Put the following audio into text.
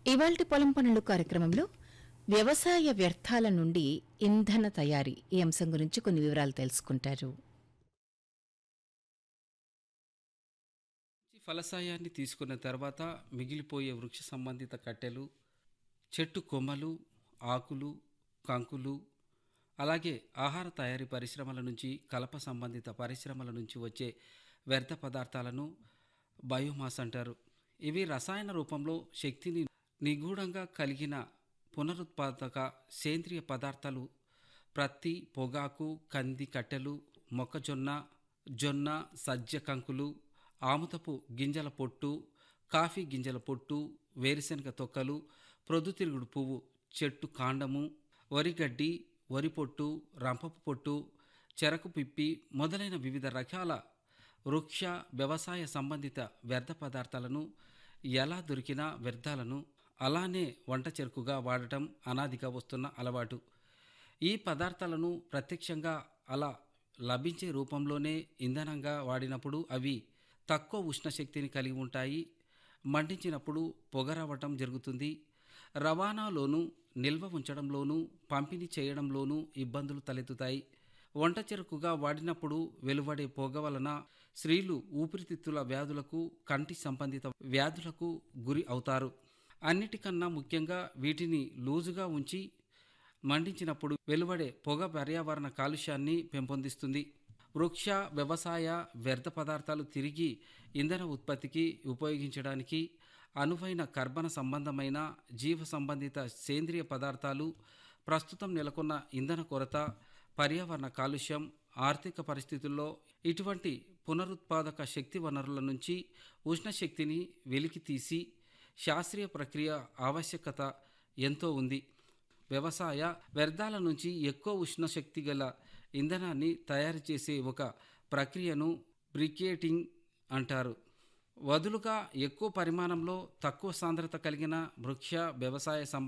ఇవాల్టి పొలం పనులు కార్యక్రమంలో వ్యవసాయ వ్యర్థాల నుండి ఇంధన తయారీ ఈ అంశం గురించి కొన్ని వివరాలు తెలుసుకుంటారు ఫలసాయాన్ని తీసుకున్న తర్వాత మిగిలిపోయే వృక్ష సంబంధిత కట్టెలు చెట్టు కొమ్మలు ఆకులు కంకులు అలాగే ఆహార తయారీ పరిశ్రమల నుంచి కలప సంబంధిత పరిశ్రమల నుంచి వచ్చే వ్యర్థ పదార్థాలను బయోమాస్ అంటారు ఇవి రసాయన రూపంలో శక్తిని నిగూఢంగా కలిగిన పునరుత్పాదక సేంద్రియ పదార్థాలు ప్రత్తి పొగాకు కంది కట్టెలు మొక్కజొన్న జొన్న సజ్జ కంకులు ఆముతపు గింజల పొట్టు కాఫీ గింజల పొట్టు వేరుశనగ తొక్కలు ప్రొద్దుతిరుగుడు పువ్వు చెట్టు కాండము వరిగడ్డి వరి పొట్టు రంపపు పొట్టు చెరకు పిప్పి మొదలైన వివిధ రకాల వృక్ష వ్యవసాయ సంబంధిత వ్యర్థ పదార్థాలను ఎలా దొరికినా వ్యర్థాలను అలానే వంట చెరుకుగా వాడటం అనాదిగా వస్తున్న అలవాటు ఈ పదార్థాలను ప్రత్యక్షంగా అలా లభించే రూపంలోనే ఇంధనంగా వాడినప్పుడు అవి తక్కువ ఉష్ణశక్తిని కలిగి ఉంటాయి మండించినప్పుడు పొగ రావటం జరుగుతుంది రవాణాలోనూ నిల్వ ఉంచడంలోనూ పంపిణీ చేయడంలోనూ ఇబ్బందులు తలెత్తుతాయి వంట చెరుకుగా వాడినప్పుడు వెలువడే పొగ వలన స్త్రీలు ఊపిరితిత్తుల వ్యాధులకు కంటి సంబంధిత వ్యాధులకు గురి అవుతారు అన్నిటికన్నా ముఖ్యంగా వీటిని లూజుగా ఉంచి మండించినప్పుడు వెలువడే పొగ పర్యావరణ కాలుష్యాన్ని పెంపొందిస్తుంది వృక్ష వ్యవసాయ వ్యర్థ పదార్థాలు తిరిగి ఇంధన ఉత్పత్తికి ఉపయోగించడానికి అనువైన కర్బన సంబంధమైన జీవ సంబంధిత సేంద్రియ పదార్థాలు ప్రస్తుతం నెలకొన్న ఇంధన కొరత పర్యావరణ కాలుష్యం ఆర్థిక పరిస్థితుల్లో ఇటువంటి పునరుత్పాదక శక్తి వనరుల నుంచి ఉష్ణశక్తిని వెలికి తీసి శాస్త్రీయ ప్రక్రియ ఆవశ్యకత ఎంతో ఉంది వ్యవసాయ వ్యర్థాల నుంచి ఎక్కువ ఉష్ణశక్తి గల ఇంధనాన్ని తయారు చేసే ఒక ప్రక్రియను బ్రికేటింగ్ అంటారు వదులుగా ఎక్కువ పరిమాణంలో తక్కువ సాంద్రత కలిగిన వృక్ష వ్యవసాయ సంబంధ